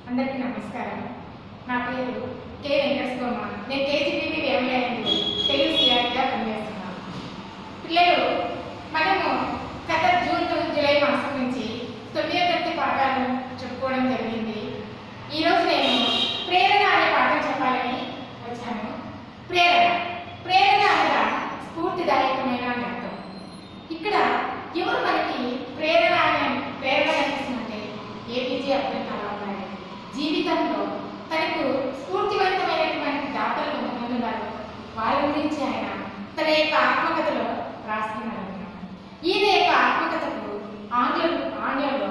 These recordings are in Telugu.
అందరికీ నమస్కారం నా పేరు కె వెంకటస్వామ నేను కేజీబీబీ వ్యవసాయంలో తెలుగు సిఆర్గా పనిచేస్తున్నాను పిల్లలు మనము గత జూన్ జూలై మాసం నుంచి తొమ్మిదో తరగతి పాఠాలు చెప్పుకోవడం జరిగింది ఈరోజు నేను ప్రేరణ అనే పాఠం చెప్పాలని వచ్చాను ప్రేరణ ప్రేరణ అనగా స్ఫూర్తిదాయకమైన అని అర్థం ఇక్కడ ఎవరు మనకి ప్రేరణ అనే ప్రేరణ కనిపిస్తుందంటే ఏపీజే అబ్దుల్ కలాం గారు జీవితంలో తనకు స్ఫూర్తివంతమైనటువంటి దాతలు కొంతమంది ఉన్నారు వాళ్ళ గురించి ఆయన తన యొక్క ఆత్మకథలో రాసుకున్నారు ఈయన యొక్క ఆత్మకథకు ఆంగ్ల ఆంగ్లంలో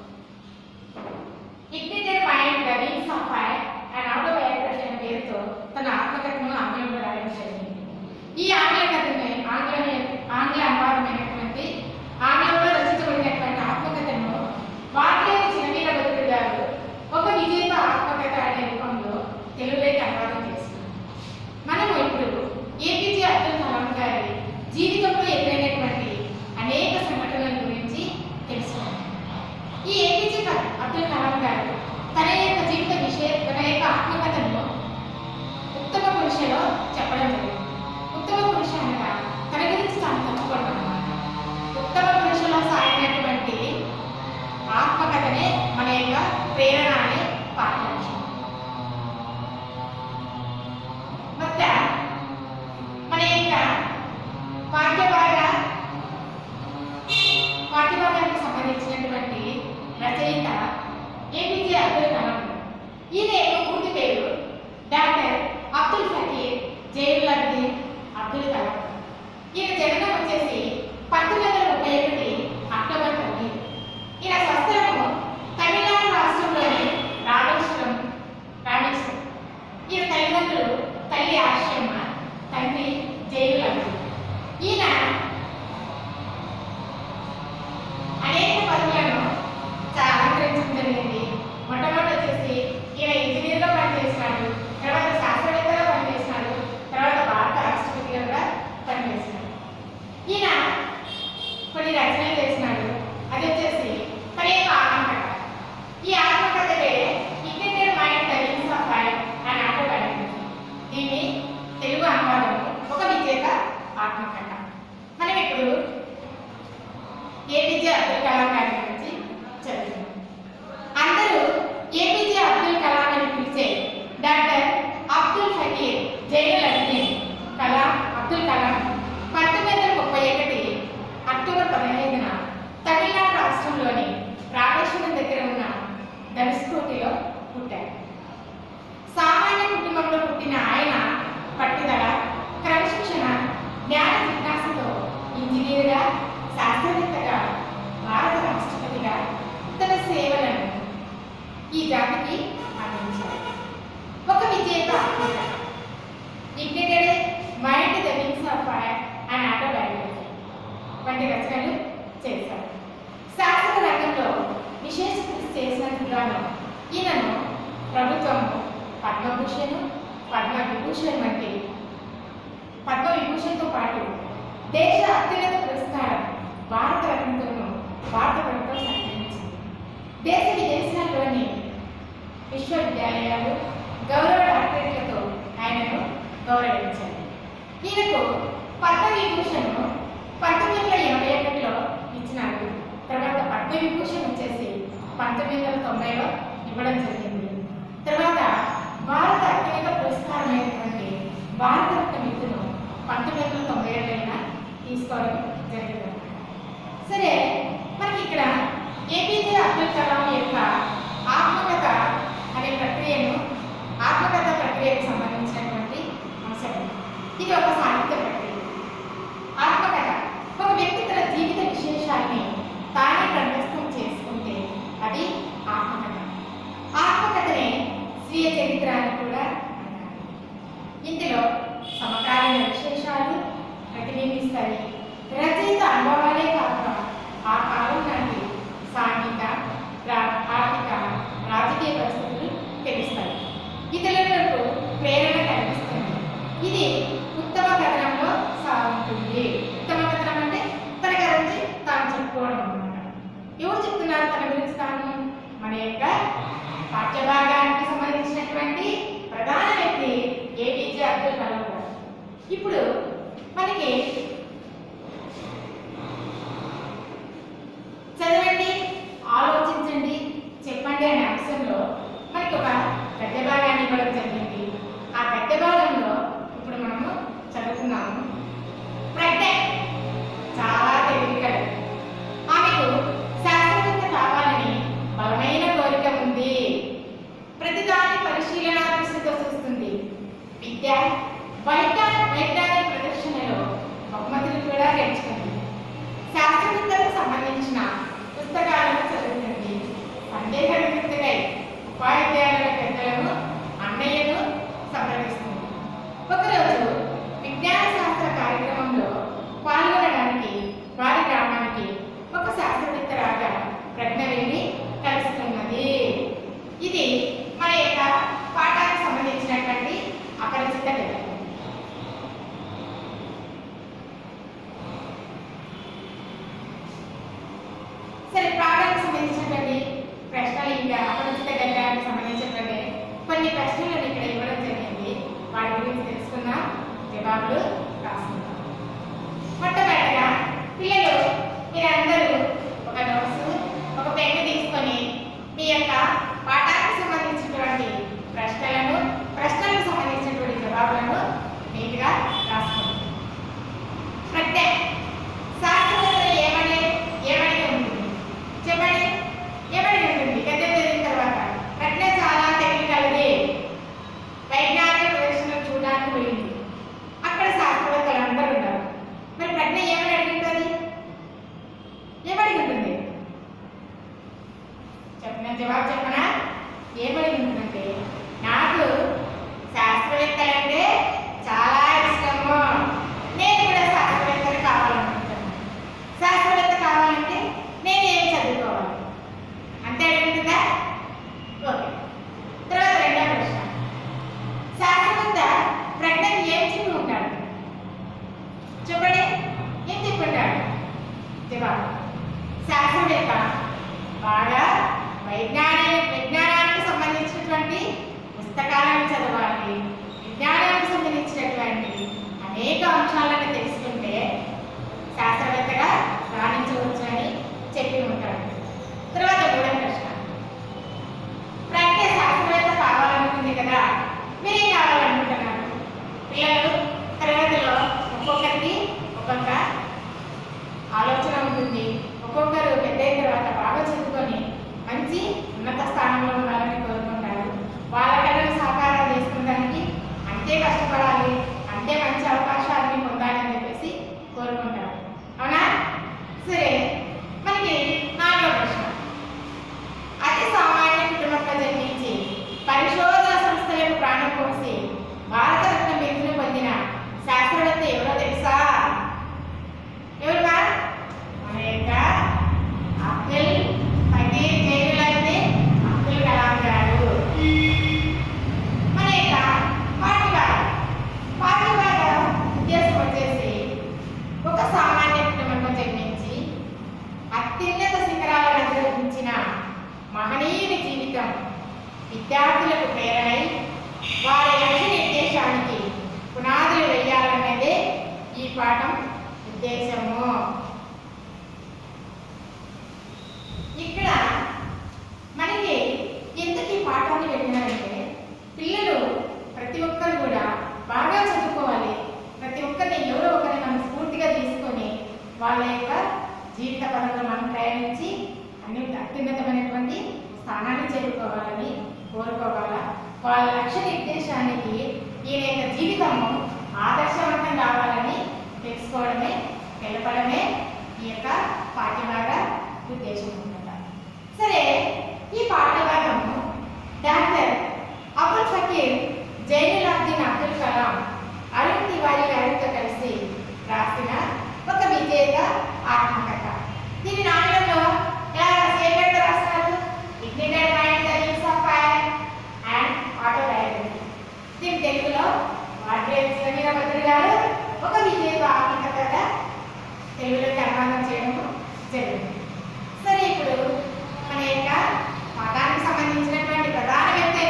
ignited mind the wings of fire and autobiography అనే పేరుతో తన ఆత్మకథను ఆంగ్లంలో రాయడం జరిగింది ఈ ఆంగ్ల కథని ఆంగ్ల ఆంగ్ల అనువాదమైనటువంటి ఆంగ్లంలో రచించబడినటువంటి ఆత్మకథను వాటిలోని చిన్నవీరభద్రుడు గారు ఒక విజేత ఆత్మకథ అనే రూపంలో తెలుగులోకి అనువాదం చేస్తున్నారు మనము ఇప్పుడు ఏపీజే అబ్దుల్ కలాం గారి జీవితంలో ఎదురైనటువంటి అనేక సంఘటనల గురించి తెలుసుకున్నాం ఈ ఏపీజే క- అబ్దుల్ కలాం గారు తన యొక్క జీవిత విషయ తన యొక్క ఆత్మకథను ఉత్తమ పురుషలో చెప్పడం జరిగింది ఉత్తమ పురుష అనగా తన గురించి తాను తప్పుకోవడం అన్నమాట ఉత్తమ పురుషలో సాగినటువంటి ఆత్మకథనే మన యొక్క ప్రేరణ అనే పాఠ్యాంశం మొత్తం మన యొక్క పాఠ్యభాగ పాఠ్యభాగానికి సంబంధించినటువంటి రచయిత ఏపీజే అబ్దుల్ కలాం ఈయన యొక్క పూర్తి పేరు డాక్టర్ అబ్దుల్ ఫకీర్ జైనులబ్దీన్ అబ్దుల్ కలాం ఈయన జననం వచ్చేసి పంతొమ్మిది వందల ముప్పై ఒకటి అక్టోబర్ తొమ్మిది ఈయన స్వస్థలము తమిళనాడు రాష్ట్రంలోని రామేశ్వరం రామేశ్వరం ఈయన తల్లిదండ్రులు తల్లి ఆశ్రమ తండ్రి జైనులబ్దీన్ ఈయన అనేక పదవులను చా- అలంకరించడం జరిగింది మొట్టమొదటి వచ్చేసి ఈయన ఇంజనీర్గా పనిచేసినాడు తర్వాత శాస్త్రవేత్తగా పనిచేసినాడు తర్వాత భారత రాష్ట్రపతిగా కూడా పనిచేసినాడు ఈయన కొన్ని రచనలు చేసినాడు అది వచ్చేసి తన యొక్క ఆత్మకథ ఈ ఆత్మకథలే ignited mind the wings of fire అని ఆటోబయోగ్రఫీ దీన్ని తెలుగు అనువాదము ఒక విజేత ఆత్మకథ మనం ఇప్పుడు ఏపీజే అబ్దుల్ కలాం గారి గురించి చదువుతున్నాం అందరూ ఏపీజే అబ్దుల్ కలాం అని పిలిచే డాక్టర్ అబ్దుల్ ఫకీర్ జైనుల్ అబ్దీన్ కలాం అబ్దుల్ కలాం పంతొమ్మిది వందల ముప్పై ఒకటి అక్టోబర్ పదిహేనున తమిళనాడు రాష్ట్రంలోని రామేశ్వరం దగ్గర ఉన్న ధనుష్కోటిలో పుట్టారు సామాన్య కుటుంబంలో పుట్టిన ఆయన పట్టుదల క్రమశిక్షణ జ్ఞాన జిజ్ఞాసతో ఇంజనీరుగా శాస్త్రవేత్తగా భారత రాష్ట్రపతిగా తన సేవలను ఈ జాతికి అందించారు ఒక విజేత ఆత్మకథ ignited mind the wings of fire and autobiography వంటి రచనలు చేశారు శాస్త్ర రంగంలో విశేష కృషి చేసినందుకు గాను ఈయనను ప్రభుత్వం పద్మభూషణ్ పద్మ విభూషణ్ వంటి పద్మ విభూషణ్తో పాటు దేశ అత్యున్నత పురస్కారం భారత రత్నతోనూ భారత ప్రభుత్వం సత్కరించింది దేశ విదేశాల్లోని విశ్వవిద్యాలయాలు గౌరవ డాక్టరేట్లతో ఆయనను గౌరవించారు ఈయనకు పద్మ విభూషణ్ పంతొమ్మిది వందల ఎనభై ఒకటిలో ఇచ్చినారు తర్వాత పద్మ విభూషణ్ వచ్చేసి పంతొమ్మిది వందల తొంభైలో ఇవ్వడం జరిగింది తర్వాత భారత అత్యున్నత పురస్కారమైనటువంటి భారత రత్న మిత్రును పంతొమ్మిది వందల తొంభై ఏడులో తీసుకోవడం జరిగింది సరే మనకి ఇక్కడ ఏపీజే అబ్దుల్ కలాం యొక్క ఆత్మకథ అనే ప్రక్రియను ఆత్మకథ ప్రక్రియకు సంబంధించినటువంటి అంశం ఇది ఒక సాహిత్య ప్రక్రియ ఆత్మకథ ఒక వ్యక్తి తన జీవిత విశేషాన్ని తానే కంఠస్థం చేసుకుంటే అది ఆత్మకథ ఆత్మకథనే స్వీయ చరిత్ర అని కూడా అంటారు ఇందులో సమకాలీన విశేషాలు ప్రతిబింబిస్తాయి రచయిత అనుభవాలే కాక ఆ ఇప్పుడు మనకి చదవండి ఆలోచించండి చెప్పండి అనే అంశంలో మనకి ఒక గద్య భాగాన్ని ఇవ్వడం జరిగింది ఆ గద్య భాగంలో ఇప్పుడు మనము చదువుతున్నాము ప్రజ్ఞ చాలా తెలివి కలదు ఆమెకు శాస్త్రవేత్త కావాలని బలమైన కోరిక ఉంది ప్రతిదాని పరిశీలన దృష్టితో చూస్తుంది విద్య వైజ్ఞానిక వైజ్ఞానిక ప్రదర్శనలో బహుమతులు కూడా గెలుచుకుంది శాస్త్రవేత్తలకు సంబంధించిన పుస్తకాలను చదువుతుంది సందేహ నివృత్తికై ఉపాధ్యాయుల పెద్దలను అన్నయ్యను సంప్రదిస్తుంది ఒకరోజు విజ్ఞాన శాస్త్ర కార్యక్రమంలో పాల్గొనడానికి వారి గ్రామానికి ఒక శాస్త్రవేత్త రాగా ప్రజ్ఞ వెళ్ళి కలుస్తున్నది ఇది మన యొక్క పాఠానికి సంబంధించినటువంటి అపరిచిత గద్యం సరే పాఠానికి సంబంధించినటువంటి ప్రశ్నలు ఇంకా అపరిచిత గద్యానికి సంబంధించినటువంటి కొన్ని ప్రశ్నలను ఇక్కడ ఇవ్వడం జరిగింది వాటి గురించి తెలుసుకుందాం జవాబులు రాసుకుందాం మొట్టమొదటిగా పిల్లలు మీరందరూ ఒక నోట్స్ ఒక పెన్ను తీసుకొని మీ యొక్క పాఠానికి సంబంధించినటువంటి ప్రశ్నలను ప్రశ్నలకు సంబంధించినటువంటి జవాబులను నీట్గా రాసుకోండి ప్రజ్ఞ శాస్త్రవేత్త ఏమని ఏమని ఉంటుంది చెప్పండి ఏమని ఉంటుంది గద్యం చదివిన తర్వాత ప్రజ్ఞ చాలా తెలివి కలది వైజ్ఞానిక ప్రదర్శన చూడడానికి వెళ్ళింది అక్కడ శాస్త్రవేత్తలు అందరూ ఉన్నారు మరి ప్రజ్ఞ ఏమని అడుగుతుంది ఏమని ఉంటుంది చెప్పిన జవాబు చెప్పనా ఏమని ఉంటుందంటే నాకు శాస్త్రవేత్తలంటే చాలా ఇష్టము నేను కూడా శాస్త్రవేత్తలు కావాలనుకుంటున్నాను శాస్త్రవేత్త కావాలంటే నేను ఏం చదువుకోవాలి అంతే అడుగుతుందా ఓకే తర్వాత రెండో ప్రశ్న శాస్త్రవేత్త ప్రజ్ఞని ఏం చెప్పి ఉంటాడు చెప్పండి ఏం చెప్పి ఉంటాడు జవాబు శాస్త్రవేత్త బాగా వైజ్ఞానిక విజ్ఞానానికి సంబంధించినటువంటి పుస్తకాలను చదవాలి విజ్ఞానానికి సంబంధించినటువంటి అనేక అంశాలను తెలుసుకుంటే శాస్త్రవేత్తగా రాణించవచ్చు అని చెప్పి ఉంటాడు తర్వాత మూడో ప్రశ్న ప్రజ్ఞ శాస్త్రవేత్త కావాలనుకుంది కదా మీరేం కావాలనుకుంటున్నారు పిల్లలు తరగతిలో ఒక్కొక్కరికి ఒక్కొక్క ఆలోచన ఉంటుంది ఒక్కొక్కరు పెద్ద అయిన తర్వాత బాగా చదువుకొని మంచి ఉన్నత స్థానంలో ఉండాలని కోరుకుంటారు వాళ్ళ కళలు సాకారం చేసుకునడానికి అంతే కష్టపడాలి అంతే మంచి అవకాశాలని పొందాలని చెప్పేసి కోరుకుంటారు అవునా సరే మనకి నాలుగో ప్రశ్న అతి సామాన్య కుటుంబంలో జన్మించి పరిశోధన సంస్థలకు ప్రాణం పోసి భారతరత్న బిరుదును పొందిన శాస్త్రవేత్త ఎవరో తెలుసా ఎవరు మా మన యొక్క అబ్దుల్ పకీర్ జైనులైతే అబ్దుల్ కలాం గారు మన యొక్క పాఠ్యభాగం పాఠ్యభాగం ఉద్దేశం వచ్చేసి ఒక సామాన్య కుటుంబంలో జన్మించి అత్యున్నత శిఖరాలను అధిరోహించిన మహనీయుని జీవితం విద్యార్థులకు ప్రేరణై వారి లక్ష్య నిర్దేశానికి పునాదులు వేయాలన్నదే ఈ పాఠం ఉద్దేశము ఇక్కడ మనకి ఎందుకు ఈ పాఠాన్ని పెట్టినారంటే పిల్లలు ప్రతి ఒక్కరు కూడా బాగా చదువుకోవాలి ప్రతి ఒక్కరిని ఎవరో ఒకరిని మనం స్ఫూర్తిగా తీసుకొని వాళ్ళ యొక్క జీవిత పరంలో మనం ప్రయాణించి అన్ని అత్యున్నతమైనటువంటి స్థానాన్ని చేరుకోవాలని కోరుకోవాలా వాళ్ళ లక్ష్య నిర్దేశానికి ఈయన యొక్క జీవితము ఆదర్శవంతం కావాలని తెలుసుకోవడమే తెలపడమే ఈ యొక్క పాఠ్యభాగ ఉద్దేశం అనమాట సరే ఈ పాఠ్యభాగము డాక్టర్ అబుల్ ఫకీర్ జైనులాబ్దీన్ అబ్దుల్ కలాం అరుణ్ తివారీ గారితో కలిసి రాసిన ఒక విజేత ఆత్మకథ దీని నాణ్యంలో ఎలా రాసి ఏ పేరుతో రాస్తారు ఇగ్నిటెడ్ మైండ్ ద యూస్ ఆఫ్ ఫైర్ అండ్ ఆటోబయోగ్రఫీ దీని తెలుగులో వాడ్రేవ్ శ్రీవీరభద్రుడు గారు ఒక విజేత ఆత్మకథగా తెలుగులోకి అనువాదం చేయడము జరిగింది సరే ఇప్పుడు మన యొక్క మతానికి సంబంధించినటువంటి ప్రధాన వ్యక్తి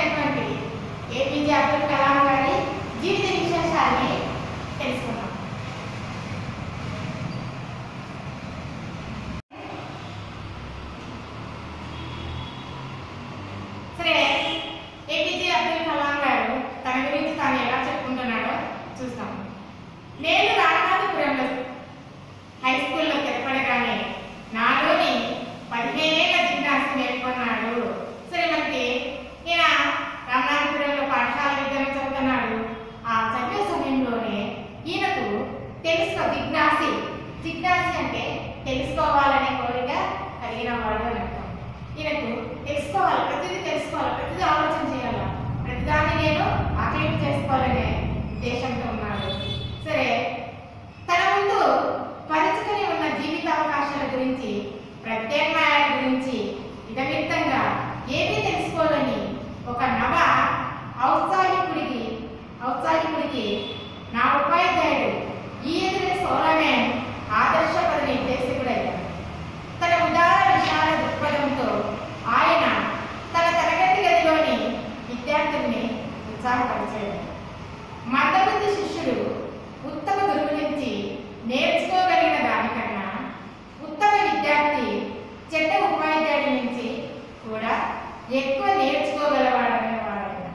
అని అర్థం ఈయనకు తెలుసుకోవాలి ప్రతిదీ తెలుసుకోవాలి ప్రతిదీ ఆలోచన చేయాలి ప్రతిదాన్ని నేను ఆకలింపు చేసుకోవాలనే ఉద్దేశంతో ఉన్నాడు సరే తన ముందు పరుచుకుని ఉన్న జీవిత అవకాశాల గురించి ప్రత్యామ్నాయాల గురించి ఇదమిత్తంగా ఏమీ తెలుసుకోవాలని ఒక నవ ఔత్సాహికుడికి ఔత్సాహికుడికి నా ఉపాధ్యాయుడు ఈ ఎదురు సోలమేన్ ఆదర్శపద నిర్దేశకుడయ్యాడు తన ఉదార విశాల దృక్పథంతో ఆయన తన తరగతి గదిలోని విద్యార్థుల్ని ఉత్సాహపరిచాడు మందబుద్ధి శిష్యుడు ఉత్తమ గురువు నుంచి నేర్చుకోగలిగిన దానికన్నా ఉత్తమ విద్యార్థి చెడ్డ ఉపాధ్యాయుడి నుంచి కూడా ఎక్కువ నేర్చుకోగలవాడనేవాడు ఆయన.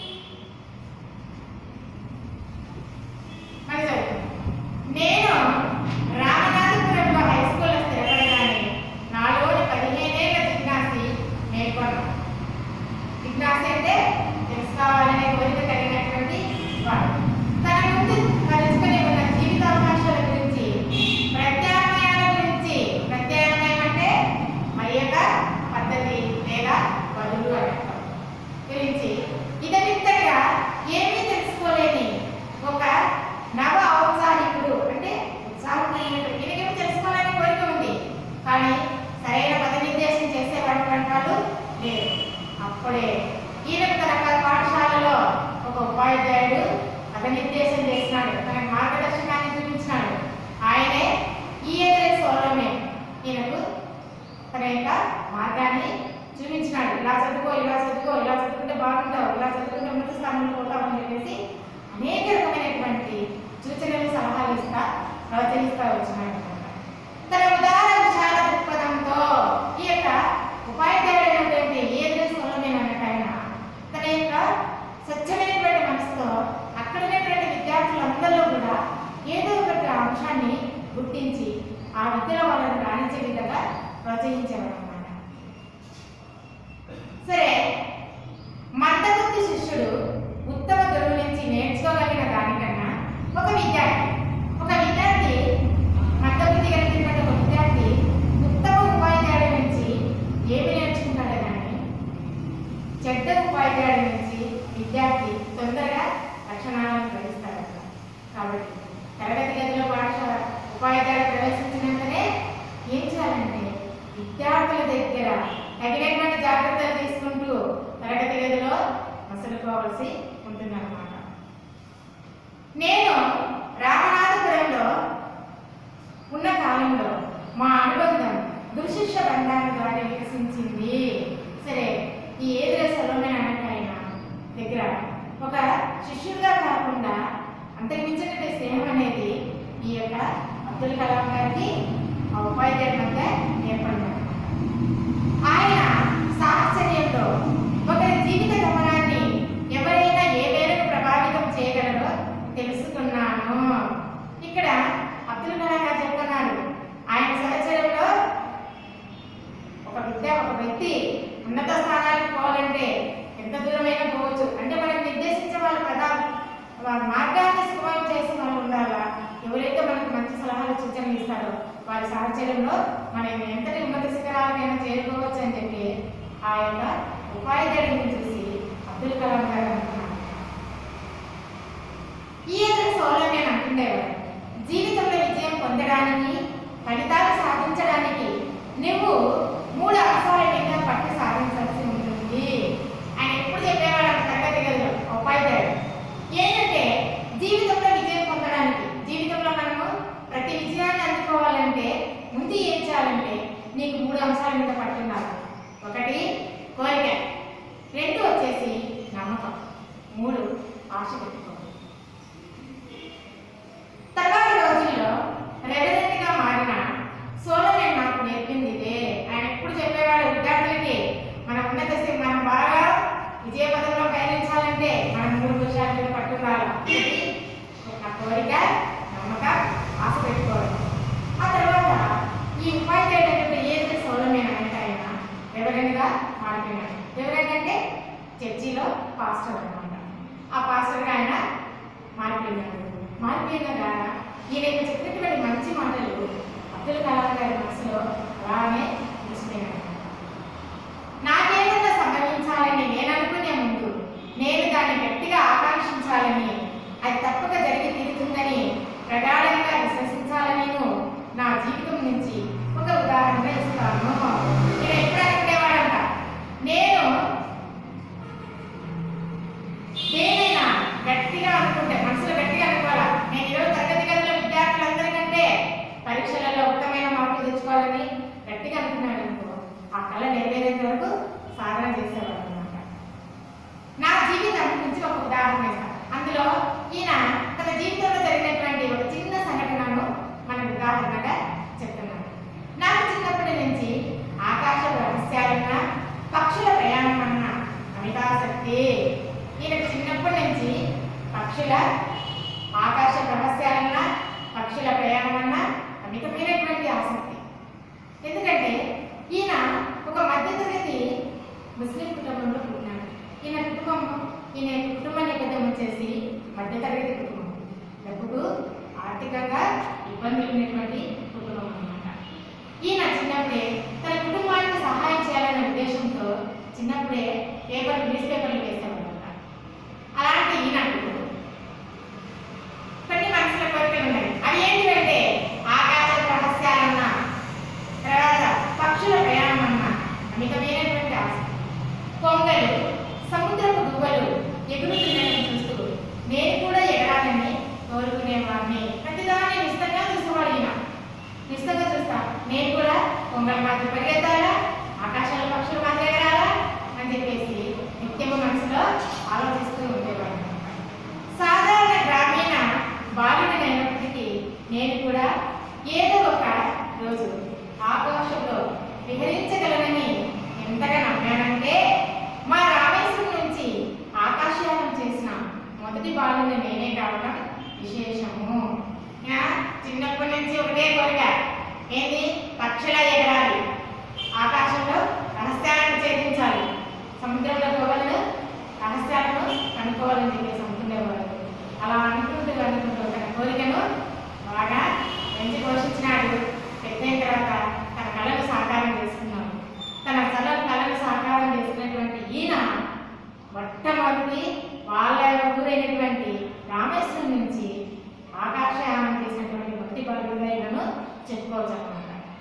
మరి చదువుకుందాం. నేను రామనాథపురంలో హై స్కూల్లో స్థిరపడగానే నాలోని పదిహేనేళ్ల జిజ్ఞాసి మేల్కొన్నాను జిజ్ఞాస అంటే తెలుసుకోవాలనే కోరిక కలిగినటువంటి వాడు తన ముందు కలుసుకుని ఉన్న జీవిత అవకాశాల గురించి ప్రత్యామ్నాయాల గురించి ప్రత్యామ్నాయం అంటే మరి యొక్క పద్ధతి లేదా బదులు అని అర్థం. గురించి ఇదమిత్తంగా ఏమీ తెలుసుకోలేని ఒక నవ ఔత్సాహికుడు అంటే ఉత్సాహమైనటువంటి ఈయనకేమో తెలుసుకోవాలని కోరిక ఉంది కానీ సరైన పద నిర్దేశం చేసేవాడు వాళ్ళు లేరు అప్పుడే ఈయన తన పాఠశాలలో ఒక ఉపాధ్యాయుడు పద నిర్దేశం చేసినాడు తన మార్గదర్శకాన్ని చూపించినాడు ఆయనే ఈ ఎదురే సోలమే ఈయనకు తన యొక్క మార్గాన్ని చూపించినాడు ఇలా చదువుకో ఇలా చదువుకో ఇలా చదువుకుంటే బాగుంటావు ఇలా చదువుకుంటే ఉన్నత స్థానంలో పోతావు అని చెప్పేసి అనేక రకమైనటువంటి సూచనలు సలహాలు ఇస్తా ప్రవచనిస్తా వచ్చినాడు అన్నమాట. తన ఉదార విశాల దృక్పథంతో ఈ యొక్క ఉపాధ్యాయుడైనటువంటి ఏదో సోలమైన ఆయన తన యొక్క స్వచ్ఛమైనటువంటి మనసుతో అక్కడ ఉన్నటువంటి విద్యార్థులందరిలో కూడా ఏదో ఒక అంశాన్ని గుర్తించి ఆ విద్యలో వాళ్ళని రాణించే విధంగా ప్రోత్సహించేవాడు అన్నమాట సరే మందబుద్ధి శిష్యుడు ఉత్తమ గురువు నుంచి నేర్చుకోగలిగిన దానికన్నా ఒక విద్యార్థి ఒక విద్యార్థి మందబుద్ధి కలిగినటువంటి ఒక విద్యార్థి ఉత్తమ ఉపాధ్యాయుడి నుంచి ఏమి నేర్చుకుంటాడు కానీ చెడ్డ ఉపాధ్యాయుడి నుంచి విద్యార్థి తొందరగా లక్షణాలను గ్రహిస్తాడు కాబట్టి తరగతి గదిలో పాఠశాల ఉపాధ్యాయుడు ప్రవేశించిన వెంటనే ఏం చేయాలంటే విద్యార్థుల దగ్గర తగినటువంటి జాగ్రత్తలు తీసుకుంటూ తరగతి గదిలో మసలుకోవాల్సి ఉంటుందన్నమాట నేను రామనాథపురంలో ఉన్న కాలంలో మా అనుబంధం గురుశిష్య బంధాన్ని ద్వారా వికసించింది సరే ఈ ఏదురే సొలమైన ఆయన దగ్గర ఒక శిష్యుడిగా కాకుండా అంతర్మించినటువంటి స్నేహం అనేది ఈ యొక్క అబ్దుల్ కలాం గారికి ఆ ఉపాధ్యాయుల మధ్య ఏర్పడింది ఆయన సాహచర్యంలో ఒకరి జీవిత గమనాన్ని ఎవరైనా ఏ మేరకు ప్రభావితం చేయగలరో తెలుసుకున్నాను ఇక్కడ అబ్దుల్ కలాం గారు చెప్తున్నారు ఆయన సహచర్యంలో ఒక విద్య ఒక వ్యక్తి ఉన్నత స్థానానికి పోవాలంటే ఎంత దూరమైనా పోవచ్చు అంటే మనకు నిర్దేశించే వాళ్ళ ప్రధాన వాళ్ళ మార్గాన్ని సుగమం చేసే వాళ్ళు ఉండాలా ఎవరైతే మనకు మంచి సలహాలు సూచనలు ఇస్తారో వారి సాహచర్యంలో మనం ఎంతటి ఉన్నత శిఖరాలకైనా చేరుకోవచ్చు అని చెప్పి ఆ యొక్క ఉపాధ్యాయుడిని చూసి అబ్దుల్ కలాం గారు అంటున్నారు ఈ ఎదురు సౌలభ్యం అంటుండేవాడు జీవితంలో విజయం పొందడానికి ఫలితాలు సాధించడానికి నువ్వు మూడు అంశాల మీద పట్టు సాధించాల్సి ఉంటుంది ఆయన ఎప్పుడు చెప్పేవాడు అంత తరగతి గదిలో ఉపాధ్యాయుడు ఏంటంటే జీవితంలో విజయం పొందడానికి జీవితంలో మనము ప్రతి విజయాన్ని అందుకోవాలంటే ముందు ఏం చేయాలంటే నీకు మూడు అంశాల మీద పట్టున్నారు ఒకటి కోరిక రెండు వచ్చేసి నమ్మకం మూడు ఆశ పెట్టుకోవాలి తర్వాత రోజుల్లో రెవరెంట్గా మారిన సోలమన్ నాకు నేర్పింది ఇదే ఆయన ఎప్పుడు చెప్పేవాడు విద్యార్థులకి మన ఉన్నత స్థితి మనం బాగా విజయపథంలో పయనించాలంటే మనం మూడు విషయాల మీద పట్టుకోవాలి ఒకటి, ఒక కోరిక నమ్మకం ఆశ పెట్టుకోవాలి ఆ తర్వాత ఈ ఉపాధ్యాయుడు అనేటువంటి ఏదైతే సోలమన్ అంటే ఆయన రెవరెంట్గా మారిపోయినాడు రెవరెంట్ అంటే చర్చిలో పాస్టర్ అన్నమాట ఆ పాస్టర్గా ఆయన మారిపోయినాడు మారిపోయిన ద్వారా ఈయన యొక్క చెప్పినటువంటి మంచి మాటలు అబ్దుల్ కలాం గారి మనసులో అలానే నిలిచిపోయినాడు ఆసక్తి ఈయనకు చిన్నప్పటి నుంచి పక్షుల ఆకాశ రహస్యాలన్నా పక్షుల ప్రయాణం అన్నా అమితమైనటువంటి ఆసక్తి ఎందుకంటే ఈయన ఒక మధ్యతరగతి ముస్లిం కుటుంబంలో పుట్టినాడు ఈయన కుటుంబం ఈయన కుటుంబ నేపథ్యం వచ్చేసి మధ్యతరగతి కుటుంబం డబ్బుకు ఆర్థికంగా ఇబ్బందులు ఉన్నటువంటి కుటుంబం అన్నమాట ఈయన చిన్నప్పుడే తన కుటుంబానికి సహాయం చేయాలనే ఉద్దేశంతో చిన్నప్పుడే పేపర్ న్యూస్ పేపర్లు వేసేవాళ్ళమాట అలాంటి ఈయనకు కొన్ని మనసుల కోరికలు ఉన్నాయి అవి ఏంటివంటే ఆకాశ రహస్యాలన్నా తర్వాత పక్షుల ప్రయాణం అన్నా అమితమైనటువంటి ఆశ కొంగలు సముద్రపు గువ్వలు ఎగురుతున్నట్టు చూస్తూ నేను కూడా ఎగరాలని కోరుకునేవాడిని ప్రతిదాన్ని నిష్టంగా చూసేవాడు ఈయన నిష్టంగా చూస్తా నేను కూడా కొంగల మధ్య పరిగెత్తాలా ఆకాశంలో పక్షుల మధ్య ఎగరాలా అని చెప్పేసి నిత్యము మనసులో ఆలోచిస్తూ ఉండేవాడు సాధారణ గ్రామీణ బాలుడినైనప్పటికీ నేను కూడా ఏదో ఒక రోజు ఆకాశంలో విహరించగలనని ఎంతగా నమ్మానంటే మా రామేశ్వరం నుంచి ఆకాశయానం చేసిన మొదటి బాలుని నేనే కావడం విశేషము ఇక చిన్నప్పటి నుంచి ఒకటే కోరిక ఏంది పక్షుల ఎగరాలి ఆకాశంలో రహస్యాలను ఛేదించాలి సముద్రంలో గొడవలను రహస్యాలను కనుక్కోవాలని చెప్పేసి అనుకునేవాడు అలా అనుకుంటూ అనుకుంటూ తన కోరికను బాగా పెంచి పోషించినాడు పెద్దయిన తర్వాత తన కళను సాకారం చేసుకున్నాడు తన కళ కళను సాకారం చేసుకున్నటువంటి ఈయన మొట్టమొదటి వాళ్ళ ఊరైనటువంటి రామేశ్వరం నుంచి ఆకాశయానం చేసినటువంటి భక్తి బాలుడైనను చెప్పుకోవచ్చు అనమాట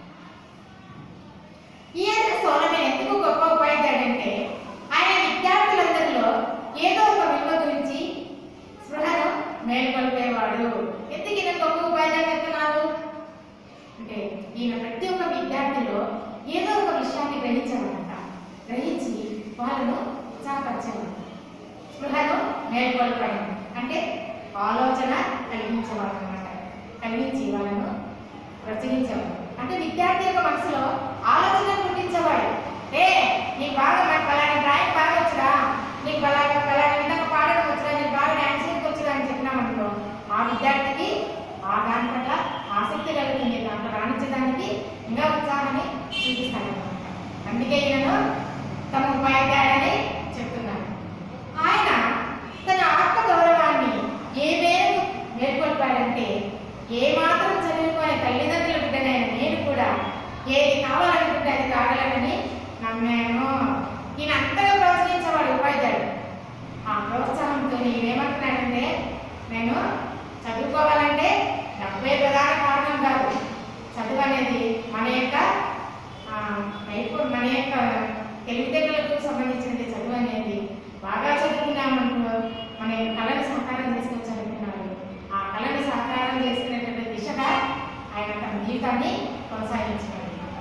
ఈయన సోలమన్ ఎందుకు గొప్ప ఉపాధ్యాయుడంటే ఆయన విద్యార్థులందరిలో ఏదో ఒక విలువ గురించి స్పృహను మేల్కొల్పేవాడు ఎందుకు ఈయన గొప్ప ఉపాధ్యాయుడు చెప్తున్నారు అంటే ఈయన ప్రతి ఒక్క విద్యార్థిలో ఏదో ఒక విషయాన్ని గ్రహించేవాడట గ్రహించి వాళ్ళను ఉత్సాహపరిచేవాడు స్పృహను మేల్కొల్పడం అంటే ఆలోచన కలిగించేవాడు అనమాట కలిగించి వాళ్ళను ప్రచురించేవాడు అంటే విద్యార్థి యొక్క మనసులో ఆలోచన పుట్టించేవాడు ఏ నీకు బాగా నాకు పలానా డ్రాయింగ్ బాగా వచ్చురా నీకు పలానా పలానా విధంగా పాడడం వచ్చురా నీకు బాగా డ్యాన్స్ చేయడానికి వచ్చురా అని చెప్పినామనుకో ఆ విద్యార్థికి ఆ దాని పట్ల ఆసక్తి కలుగుతుంది దాంట్లో రాణించడానికి ఇంకా ఉత్సాహాన్ని చూపిస్తాడు అందుకే ఈయనను తమ ఉపాధ్యాయుడని చెప్తున్నాను ఆయన తన ఆత్మ గౌరవాన్ని ఏ మేరకు మేల్కొల్పాడంటే ఏ మాత్రం చదువుకోని తల్లిదండ్రుల బిడ్డనైన నేను కూడా ఏది కావాలనుకుంటే అది కాగలనని నమ్మాను ఈయన అంతగా ప్రోత్సహించేవాడు ఉపాధ్యాయుడు ఆ ప్రోత్సాహంతో నేనేమంటున్నానంటే నేను చదువుకోవాలంటే డబ్బే ప్రధాన కారణం కాదు చదువు అనేది మన యొక్క ఆ, నైపుణ్యం మన యొక్క తెలివితేటలకు సంబంధించినది చదువు అనేది బాగా చదువుకున్నామనుకో మన యొక్క కళను సాకారం చేసుకోవచ్చు అనుకున్నారు ఆ కళను సాకారం చేసుకునేటువంటి దిశగా ఆయన తన జీవితాన్ని కొనసాగించాడు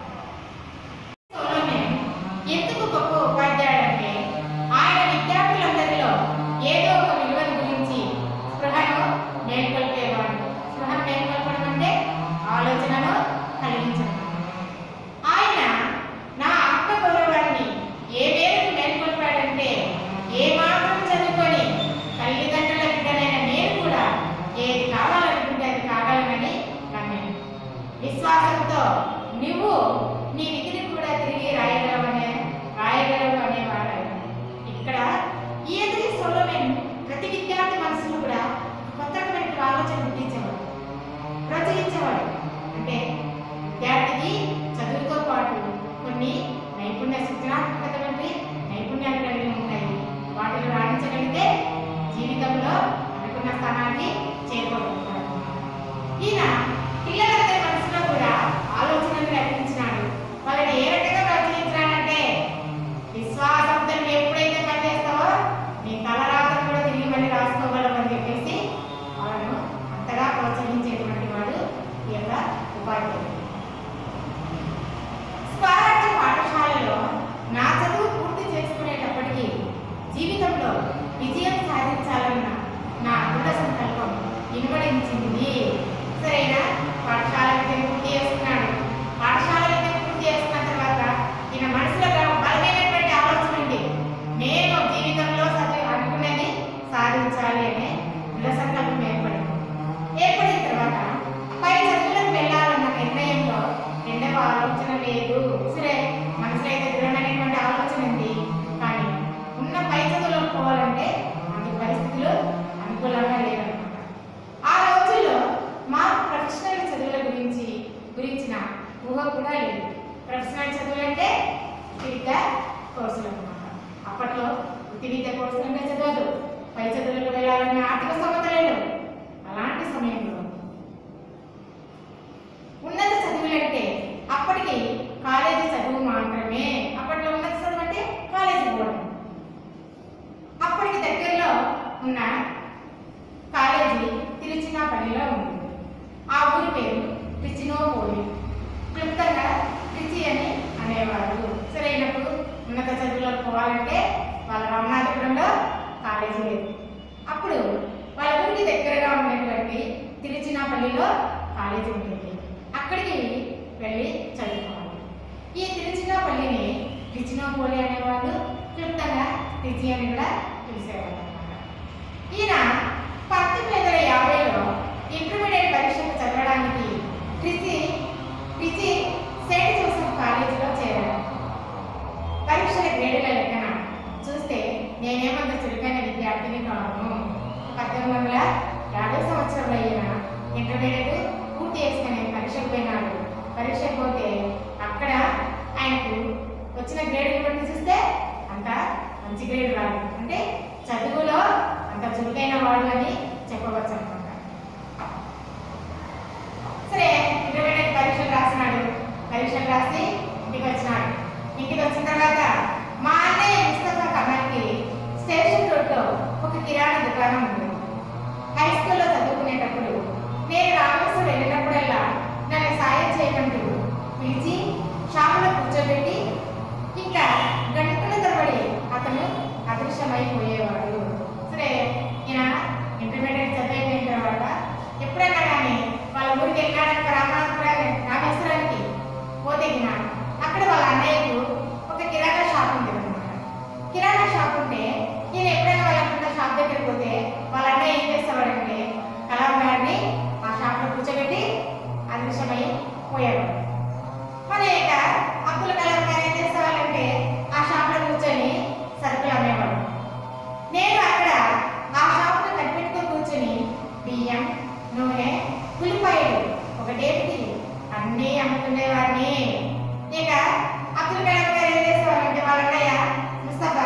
సోలమన్ ఎందుకు గొప్ప ఉపాధ్యాయుడు అంటే ఆయన విద్యార్థులందరిలో ఏదో ఒక విలువను గురించి స్పృహను మేల్కొల్పేవాడు స్పృహను మేల్కొల్పడం అంటే ఆలోచనను కలిగించడం ఆయన నా ఆత్మ గౌరవాన్ని ఏ మేరకు మేల్కొల్పాడంటే ఏ మాత్రం చదువుకొని తల్లిదండ్రుల బిడ్డనైన నేను కూడా ఏది కావాలనుకుంటే అది కాగలనని నమ్మాను విశ్వాసంతో నువ్వు కోర్సులు అన్నమాట అప్పట్లో వృత్తి విద్య కోర్సులు అంటే చదవదు పై చదువులకు వెళ్ళాలనే ఆర్థిక స్తోమత లేదు అలాంటి సమయంలో ఉన్నత చదువులంటే అప్పటికి కాలేజీ చదువు మాత్రమే అప్పట్లో ఉన్నత చదువు అంటే కాలేజీ పోవడం అప్పటికి దగ్గరలో ఉన్న కాలేజీ తిరుచినాపల్లిలో ఉంది ఆ ఊరి పేరు టిచినోపోలి క్లుప్తంగా టిచి అని అనేవారు సరైనప్పుడు ఉన్నత చదువులకు పోవాలంటే వాళ్ళ రామనాథపురంలో కాలేజీ లేదు అప్పుడు వాళ్ళ ఊరికి దగ్గరగా ఉన్నటువంటి తిరుచినాపల్లిలో కాలేజీ ఉండేది అక్కడికి వెళ్ళి చదువుకోవాలి ఈ తిరుచినాపల్లిని టిచినోపోలి అనేవాళ్ళు క్లుప్తంగా టిచి అని కూడా పిలిచేవాళ్ళు అన్నమాట ఈయన పంతొమ్మిది వందల యాభైలో ఇంటర్మీడియట్ పరీక్షకు చదవడానికి ట్రిచి ట్రిచి సెయింట్ జోసెఫ్ కాలేజీలో చేరాడు పరీక్షల గ్రేడుల లెక్కన చూస్తే నేనేమంత చురుకైన విద్యార్థిని కాను పద్దెనిమిది వందల యాభై సంవత్సరంలో అయిన ఇంటర్మీడియట్ పూర్తి చేసుకుని పరీక్షకు పోయినాడు పరీక్షకు పోతే అక్కడ ఆయనకు వచ్చిన గ్రేడ్ బట్టి చూస్తే అంత మంచి గ్రేడ్ రాదు అంటే చదువులో అంత చురుకైన వాడు అని చెప్పవచ్చు అనమాట సరే ఇంటర్మీడియట్ పరీక్షలు రాసినాడు పరీక్షలు రాసి ఇంటికి వచ్చినాడు ఇంటికి వచ్చిన తర్వాత మా అన్నయ్య ముస్తఫా కమల్కి స్టేషన్ రోడ్లో ఒక కిరాణా దుకాణం ఉంది హై స్కూల్లో చదువుకునేటప్పుడు నేను రామేశ్వరం వెళ్ళినప్పుడల్లా నన్ను సాయం చేయటంటూ పిలిచి షాపులో కూర్చోబెట్టి ఇంకా గంటల తరబడి అతను అదృశ్యమైపోయేవాడు సరే ఈయన ఇంటర్మీడియట్ చదివిపోయిన తర్వాత ఎప్పుడైనా కానీ వాళ్ళ ఊరికి వెళ్ళాడనుక రామనాథపురాన్ని రామేశ్వరానికి పోతే గిన అక్కడ వాళ్ళ అన్నయ్యకు ఒక కిరాణా షాప్ ఉంది అనమాట కిరాణా షాప్ ఉంటే నేను ఎప్పుడైనా వాళ్ళ అన్న షాప్ దగ్గరికి పోతే వాళ్ళ అన్నయ్య ఏం చేసేవాడంటే కలాం గారిని ఆ షాప్లో కూర్చోబెట్టి అదృశ్యమై పోయేవాడు మన యొక్క అబ్దుల్ కలాం గారు ఏం చేసేవాళ్ళంటే ఆ షాప్లో కూర్చొని సరుకులు అమ్మేవాడు నేను అక్కడ ఆ షాప్లో కనిపెట్టుకొని కూర్చొని బియ్యం నూనె ఉల్లిపాయలు ఒకటేమిటి అన్నీ అమ్ముతుండేవాడిని ఇక అబ్దుల్ కలాం గారు ఏం చేసేవాళ్ళంటే వాళ్ళ అన్నయ్య ముస్తఫా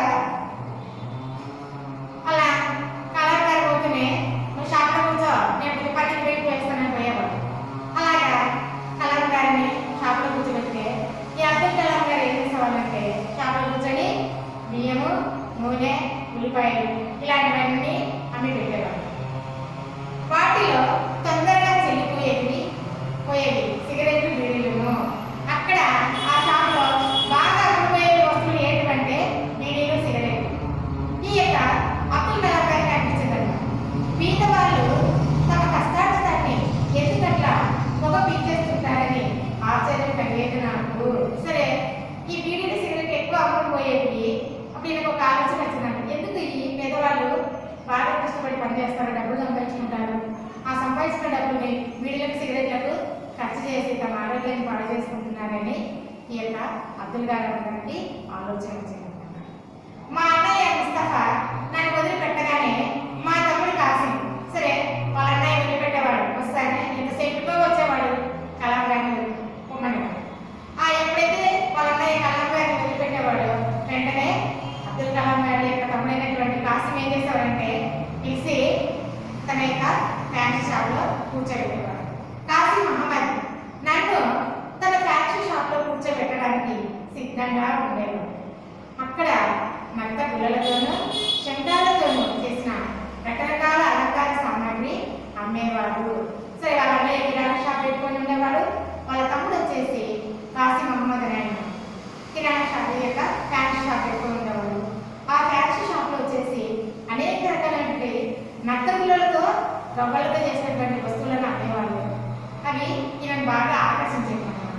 అలా కలాం గారు పోతూనే నువ్వు షాప్లో కూర్చో నేను ఉల్లిపాయలు పెట్టి వేస్తానని పోయేవాడు అలాగా కలాం గారిని షాప్లో కూర్చోబెడితే ఈ అబ్దుల్ కలాం గారు ఏం చేసేవాళ్ళంటే షాప్లో కూర్చొని బియ్యము నూనె ఉల్లిపాయలు ఇలాంటివన్నీ అమ్మి పెట్టేవాళ్ళు వాటిలో తొందరగా చెల్లిపోయేవి పోయేవి సిగరెట్లు బీడీలను అక్కడ ఆ షాప్లో బాగా అమ్ముడుపోయే వస్తువులు ఏంటంటే బీడీలు సిగరెట్లు ఈ యొక్క అబ్దుల్ కలాం గారికి అనిపించదన్న మిగత వాళ్ళు తమ కష్టార్జితాన్ని ఎందుకట్లా పొగ పీల్చేస్తుంటారని ఆశ్చర్యం కలిగేది నాకు సరే ఈ బీడీలు సిగరెట్లు ఎక్కువ అమ్ముడు పోయేవి అప్పుడు ఈయనకు ఒక ఆలోచన వచ్చిందంట ఎందుకు ఈ పేదవాళ్ళు బాగా కష్టపడి పనిచేస్తారు డబ్బులు సంపాదించుకుంటారు ఆ సంపాదించిన డబ్బుల్ని బీడీలకు సిగరెట్లకు ఖర్చు చేసి తమ ఆరోగ్యాన్ని పాడు చేసుకుంటున్నారని ఈ యొక్క అబ్దుల్ కలాం గారికి ఆలోచన వచ్చిందన్నమాట మా అన్నయ్య ముస్తఫా నన్ను వదిలిపెట్టగానే మా తమ్ముడు కాసిం సరే వాళ్ళ అన్నయ్య వదిలిపెట్టేవాడు వస్తానే ఎంతసేపుతో వచ్చేవాడు కలాం గారిని పొమ్మనేవాడు ఆ ఎప్పుడైతే వాళ్ళ అన్నయ్య కలాం గారిని వదిలిపెట్టేవాడు వెంటనే అబ్దుల్ కలాం గారి యొక్క తమ్ముడైనటువంటి కాసిం ఏం చేసేవాడంటే పిలిచి తన యొక్క ఫ్యాక్టరీ షాప్లో కూర్చోబెట్టేవాడు కాసిం మహమ్మద్ నన్ను తన ఫ్యాక్టరీ షాప్లో కూర్చోబెట్టడానికి సిద్ధంగా ఉండేవాడు అక్కడ మత్త పుల్లలతోనూ శంఖాలతోనూ చేసిన రకరకాల అలంకార సామాగ్రి అమ్మేవాడు సరే వాళ్ళ అన్నయ్య కిరాణా షాప్ పెట్టుకొని ఉండేవాడు వాళ్ళ తమ్ముడు వచ్చేసి కాశీ మహమ్మద్ అని ఆయన కిరాణా షాప్ యొక్క ఫ్యాక్టరీ షాప్ పెట్టుకొని ఉండేవాడు ఆ ఫ్యాక్టరీ షాప్లో వచ్చేసి అనేక రకాలైనటువంటి నత్త పుల్లలతో రవ్వలతో చేసినటువంటి వస్తువులను అమ్మేవాళ్ళు అవి ఈయనను బాగా ఆకర్షించేవి అన్నమాట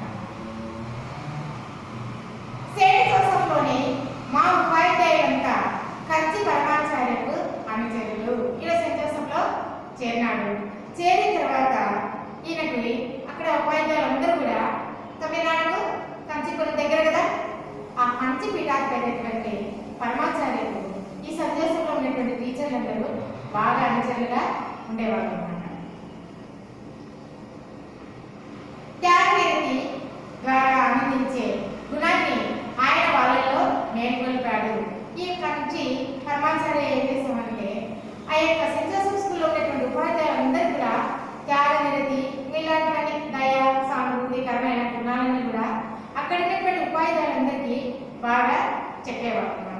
సేట్ జోసఫ్లోని మా ఉపాధ్యాయులంతా కంచి పరమాచార్యకు అనుచరులు ఇలా సెయింట్ జోసఫ్లో చేరినాడు చేరిన తర్వాత ఈయనకి అక్కడ ఉపాధ్యాయులందరూ కూడా తమిళనాడు కంచిపురం దగ్గర కదా ఆ కంచి పీఠాధిపతి పరమాచార్యులు ఈ సందేశంలో ఉన్నటువంటి టీచర్లందరూ బాగా అనుచరులుగా ఉండేవాళ్ళు అన్నమాట త్యాగనిరతి ద్వారా ఆనందించే గుణాన్ని ఆయన వాళ్ళలో నేర్పు పరమాచార్య ఏం చేసామంటే ఆ యొక్క సెంట్ జోసెఫ్ స్కూల్లో ఉన్నటువంటి ఉపాధ్యాయులందరూ కూడా త్యాగ నిరతి ఇలాంటివన్నీ దయ సానుభూతి కరుణ అయిన గుణాలన్నీ కూడా అక్కడ ఉన్నటువంటి ఉపాధ్యాయులందరికీ బాగా చెప్పేవారు అనమాట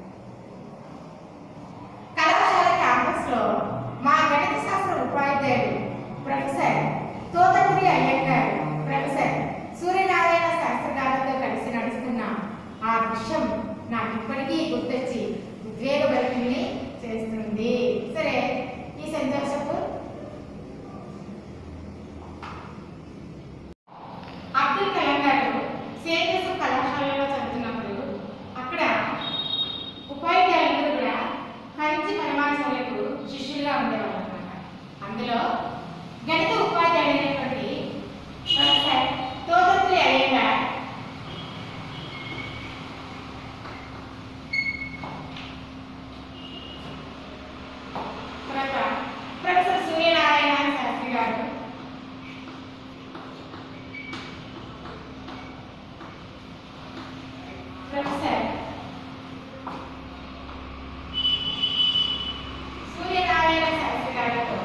కళాశాల క్యాంపస్ లో మా గణిత శాస్త్ర ఉపాధ్యాయుడు ప్రొఫెసర్ తోతపురి అయ్యంగార్ ప్రొఫెసర్ సూర్యనారాయణ శాస్త్రి గారితో కలిసి నడుస్తున్న ఆ దృశ్యం నాకు ఇప్పటికీ గుర్తొచ్చి ఉద్వేగభరితుల్ని చేస్తుంది సరే ఈ సెంట్ జోసెఫ్ అబ్దుల్ కలాం గారు సెయింట్ జోసెఫ్ కళాశాలలో చదువుతున్నప్పుడు అక్కడ ఉపాధ్యాయులందరూ కూడా కంచి పరమాచార్యులకు శిష్యులుగా ఉండేవారు అనమాట అందులో గణిత ఉపాధ్యాయుడైనటువంటి ప్రొఫెసర్ తోదత్రి అయ్యంగార్ తర్వాత ప్రొఫెసర్ సూర్యనారాయణ శాస్త్రి గారు ప్రొఫెసర్ సూర్యనారాయణ శాస్త్రి గారితో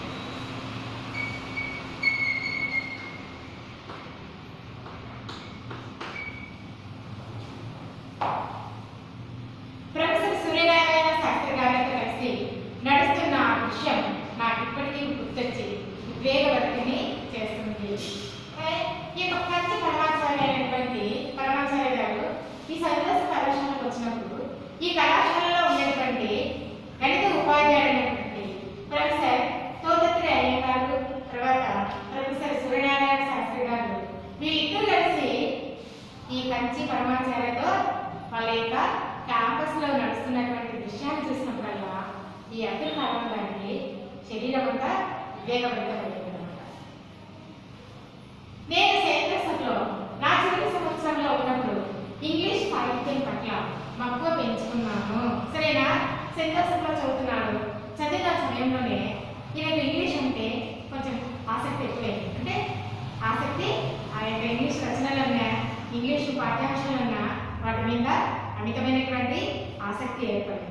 ప్రొఫెసర్ సూర్యనారాయణ శాస్త్రి గారితో కలిసి నడుస్తున్న ఆ విషయం నాకు ఇప్పటికీ గుర్తొచ్చి ఉద్వేగవర్తిని చేస్తుంది ఏ, ఈ యొక్క పంచ పరమాచార్య అయినటువంటి పరమాచార్య గారు ఈ సందేశ కళాశాలకు వచ్చినప్పుడు ఈ కళాశాలలో ఉన్నటువంటి గణిత ఉపాధ్యాయుడైనటువంటి ప్రొఫెసర్ తోదత్రి అయ్య గారు తర్వాత ప్రొఫెసర్ సూర్యనారాయణ శాస్త్రి గారు వీళ్ళిద్దరూ కలిసి ఈ కంచి పరమాచార్యతో వాళ్ళ యొక్క క్యాంపస్ లో నడుస్తున్నటువంటి దృశ్యాన్ని చూసినప్పుడల్లా ఈ అబ్దుల్ కలాం గారికి శరీరం అంతా వివేకవంతమైంది అనమాట నేను సేంద్రసంలో నా చివరి సంవత్సరంలో ఉన్నప్పుడు ఇంగ్లీష్ సాహిత్యం పట్ల మక్కువ పెంచుకున్నాను సరేనా సెంటర్స్లో చదువుతున్నాను చదివిన సమయంలోనే ఈయనకు ఇంగ్లీష్ అంటే కొంచెం ఆసక్తి ఎక్కువైంది అంటే ఆసక్తి ఆ యొక్క ఇంగ్లీష్ రచనలన్నా ఇంగ్లీష్ పాఠ్యాంశాలన్నా వాటి మీద అమితమైనటువంటి ఆసక్తి ఏర్పడింది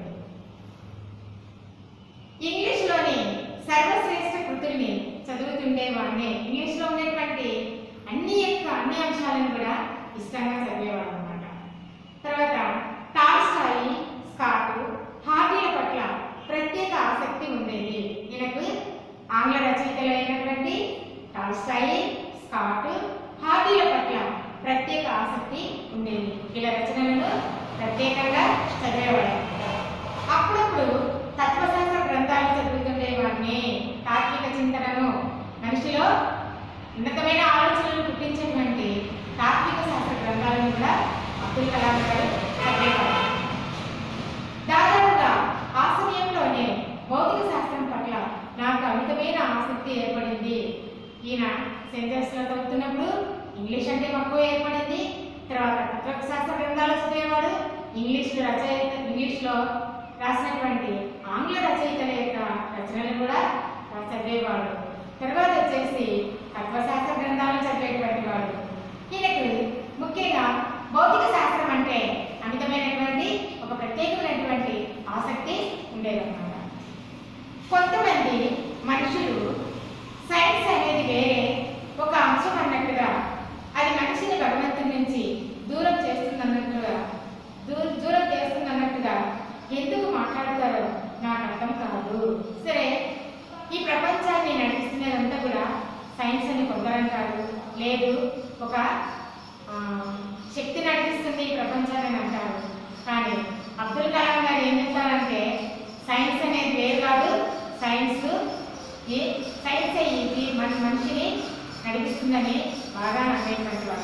ఇంగ్లీష్లోని సర్వశ్రేష్ఠ కృతుల్ని చదువుతుండే వాడిని ఇంగ్లీష్లో ఉండేటువంటి అన్ని యొక్క అన్ని అంశాలను కూడా ఇష్టంగా చదివేవాడు అనమాట తర్వాత టాల్స్టాయి స్కాటు హాబీల పట్ల ప్రత్యేక ఆసక్తి ఉండేది ఈయనకు ఆంగ్ల రచయితలైనటువంటి టాల్స్టాయి స్కాట్ హాబీల పట్ల ప్రత్యేక ఆసక్తి ఉండేది వీళ్ళ రచనలను ప్రత్యేకంగా చదివేవాడు అప్పుడప్పుడు తత్వశాస్త్ర గ్రంథాలు చదువుతుండేవాడిని తాత్విక చింతనను మనిషిలో ఉన్నతమైన ఆలోచనలు పుట్టించేటువంటి తాత్విక శాస్త్ర గ్రంథాలను కూడా అబ్దుల్ కలాం గారు చదివేవారు దాదాపుగా ఆ సమయంలోనే భౌతిక శాస్త్రం పట్ల నాకు అమితమైన ఆసక్తి ఏర్పడింది ఈయన సెంటెన్స్లో చదువుతున్నప్పుడు ఇంగ్లీష్ అంటే మక్కువ ఏర్పడింది తర్వాత తత్వ శాస్త్ర గ్రంథాలు చదివేవాడు ఇంగ్లీష్ రచయిత ఇంగ్లీష్లో రాసినటువంటి ఆంగ్ల రచయితల యొక్క రచనలు కూడా చదివేవాడు తర్వాత వచ్చేసి తత్వశాస్త్ర గ్రంథాలు చదివేటువంటి వాడు ఈయనకు ముఖ్యంగా భౌతిక శాస్త్రం అంటే అమితమైనటువంటి ఒక ప్రత్యేకమైనటువంటి ఆసక్తి ఉండేదన్నమాట కొంతమంది మనుషులు సైన్స్ అనేది వేరే ఒక అంశం అన్నట్టుగా అది మనిషిని భగవంతుడి నుంచి దూరం చేస్తుందన్నట్టుగా దూర దూరం చేస్తుందన్నట్టుగా ఎందుకు మాట్లాడతారో నాకు అర్థం కాదు సరే ఈ ప్రపంచాన్ని నడిపిస్తున్నదంతా కూడా సైన్స్ అని కొందరంటారు లేదు ఒక ఆ, శక్తి నడిపిస్తుంది ఈ ప్రపంచాన్ని అని అంటారు కానీ అబ్దుల్ కలాం గారు ఏం చెప్తారంటే సైన్స్ అనేది వేరు కాదు సైన్స్ ఈ సైన్స్ ఇది మన మనిషిని నడిపిస్తుందని బాగా నమ్మేటువంటి వాడు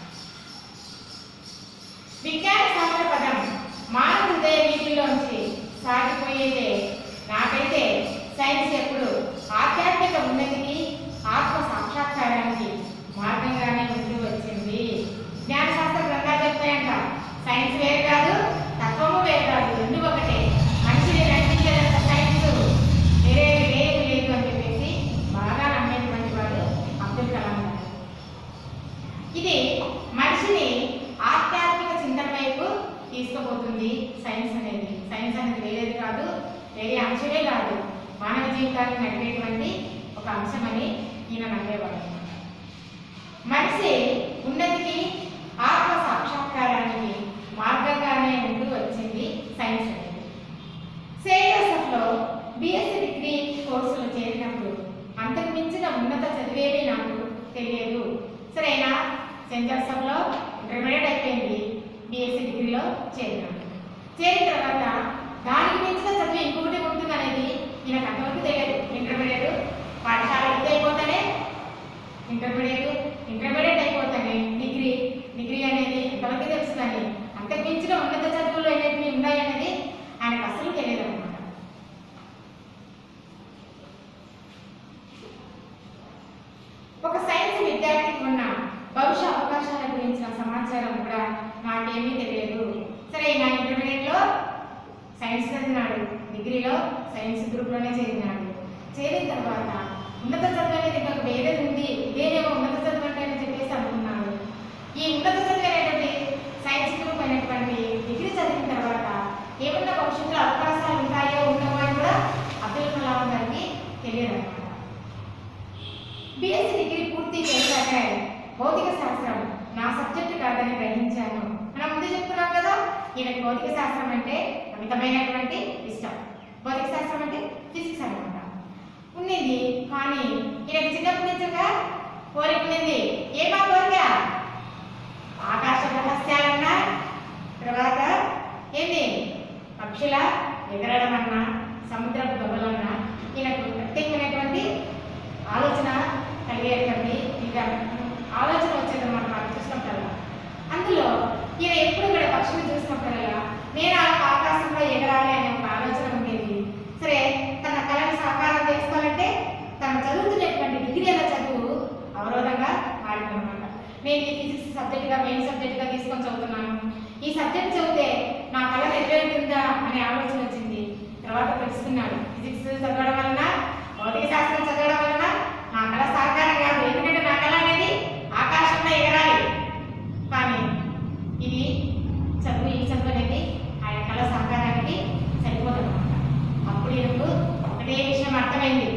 విజ్ఞాన శాస్త్ర పదం మానవ హృదయ వీధిలోంచి సాగిపోయేదే నాకైతే సైన్స్ ఎప్పుడు ఆధ్యాత్మిక ఉన్నతికి ఆత్మ సాక్షాత్కారానికి మార్గంగానే ఉంటూ వచ్చింది జ్ఞాన శాస్త్ర గ్రంథాలు చెప్తాయంట సైన్స్ వేరు కాదు తత్వము వేరు కాదు రెండు ఒకటే మనిషిని నడిపించేదంత సైన్స్ వేరే లేదు లేదు అని చెప్పేసి బాగా నమ్మేటువంటి వాడు అబ్దుల్ కలాం గారు ఇది మనిషిని ఆధ్యాత్మిక చింతన వైపు తీసుకు తీసుకుపోతుంది సైన్స్ అనేది సైన్స్ అనేది వేరేది కాదు వేరే అంశమే కాదు మానవ జీవితాన్ని నడిపేటువంటి ఒక అంశమని ఈయన నమ్మేవాడు మనిషి ఉన్నతికి ఆత్మ సాక్షాత్కారానికి మార్గంగానే ఉంటూ వచ్చింది సైన్స్ అనేది సెయింట్ జోసెఫ్లో బిఎస్సి డిగ్రీ కోర్సులో చేరినప్పుడు అంతకు మించిన ఉన్నత చదివేమీ నాకు తెలియదు సరేనా సెయింట్ జోసెఫ్లో ఇంటర్మీడియట్ అయిపోయింది బిఎస్సి డిగ్రీలో చేరినాను చేరిన తర్వాత దానికి మించిన చదువు ఇంకొకటి ఉంటుంది అనేది ఈయనకు అంతవరకు తెలియదు ఇంటర్మీడియట్ పాఠశాల ఇది అయిపోతానే ఇంటర్మీడియట్ ఇంటర్మీడియట్ అయిపోతానే డిగ్రీ డిగ్రీ అనేది ఎంతవరకు తెలుస్తుందని అంతకు మించిన ఉన్నత చదువులు అనేవి ఉన్నాయనేది ఆయనకు అసలు తెలియదు అనమాట ఒక సైన్స్ విద్యార్థికి ఉన్న భవిష్య అవకాశాల గురించిన సమాచారం కూడా నాకేమీ తెలియదు సరే నా ఇంటర్మీడియట్లో సైన్స్ చదివినాడు డిగ్రీలో సైన్స్ గ్రూప్లోనే చేరినాడు చేరిన తర్వాత ఉన్నత చదువు అనేది ఇంకా వేరేది ఉంది ఇదేనేమో ఉన్నత చదువు అంటే అని చెప్పేసి అనుకున్నాడు ఈ ఉన్నత చదువు అనేటువంటి సైన్స్ గ్రూప్ అయినటువంటి డిగ్రీ చదివిన తర్వాత ఏమన్నా భవిష్యత్తులో అవకాశాలు ఉంటాయో ఉండవో అని కూడా అబ్దుల్ కలాం గారికి తెలియదు అనమాట బిఎస్సి డిగ్రీ పూర్తి చేశాక భౌతిక శాస్త్రం నా సబ్జెక్టు కాదని గ్రహించాను మనం ముందు చెప్తున్నాం కదా ఈయనకి భౌతిక శాస్త్రం అంటే అమితమైనటువంటి ఇష్టం భౌతిక శాస్త్రం అంటే ఫిజిక్స్ అనమాట ఉన్నింది కానీ ఈయనకి చిన్నప్పటి నుంచి ఒక కోరిక ఉన్నింది ఏమా కోరిక ఆకాశ రహస్యాలన్నా తర్వాత ఏంది పక్షుల ఎగరడం అన్నా సముద్రపు దొంగలన్నా ఈయనకు ప్రత్యేకమైనటువంటి ఆలోచన కలిగేటువంటి ఇక ఆలోచన వచ్చేదన్నమాట నాకు చూసినప్పుడల్లా అందులో ఈయన ఎప్పుడు కూడా పక్షులు చూసినప్పుడల్లా నేను ఆ ఆకాశంలో ఎగరాలి అనే ఒక ఆలోచన ఉండేది సరే తన కళను సాకారం చేసుకోవాలంటే తను చదువుతున్నటువంటి డిగ్రీ అనే చదువు అవరోధంగా మారిందన్నమాట నేను ఈ ఫిజిక్స్ సబ్జెక్టుగా మెయిన్ సబ్జెక్టుగా తీసుకొని చదువుతున్నాను ఈ సబ్జెక్ట్ చదివితే నా కళ నెరవేరుతుందా అనే ఆలోచన వచ్చింది తర్వాత తెలుసుకున్నాడు ఫిజిక్స్ చదవడం వలన భౌతిక శాస్త్రం చదవడం వలన నా కళ సాకారం కాదు ఎందుకంటే నా కళ అనేది ఆకాశంలో ఎగరాలి కానీ ఇది చదువు ఈ చదువు అనేది ఆయన కళ సాకారానికి సరిపోతుందన్నమాట అప్పుడు ఈయనకు ఒకటే విషయం అర్థమైంది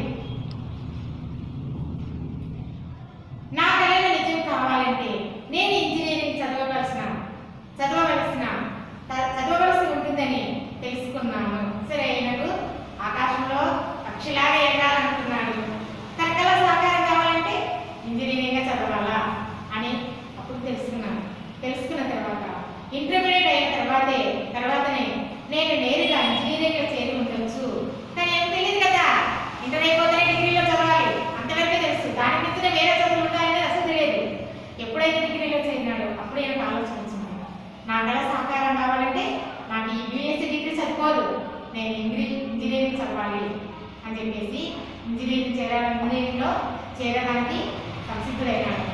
నా కళలు నిజం కావాలంటే నేను ఇంజనీరింగ్ చదవవలసిన చదవవలసిన త- చదవవలసి ఉంటుందని తెలుసుకున్నాను సరే ఈయనకు ఆకాశంలో పక్షిలాగా ఎగరాలనుకున్నాడు తన కళ సాకారం కావాలంటే ఇంజనీరింగ్ చదవాలా అని అప్పుడు తెలుసుకున్నాను తెలుసుకున్న తర్వాత ఇంటర్మీడియట్ అయిన తర్వాతే తర్వాతనే నేను నేరుగా ఇంజనీరింగ్లో చేరి ఉండొచ్చు కానీ ఏం తెలియదు కదా ఇంటర్ అయిపోతేనే డిగ్రీలో చదవాలి అంతవరకే తెలుసు దాని మించిన వేరే చదువులు ఉంటాయని అసలు తెలియదు ఎప్పుడైతే డిగ్రీలో చేరినాడో అప్పుడు నాకు ఆలోచన వచ్చింది నా కళ సాకారం కావాలంటే నాకు ఈ బీఎస్సీ డిగ్రీ సరిపోదు నేను ఇంగ్రీ ఇంజనీరింగ్ చదవాలి అని చెప్పేసి ఇంజనీరింగ్ చేరాలి ఇంజనీరింగ్లో చేరడానికి సంసిద్ధుడైనాడు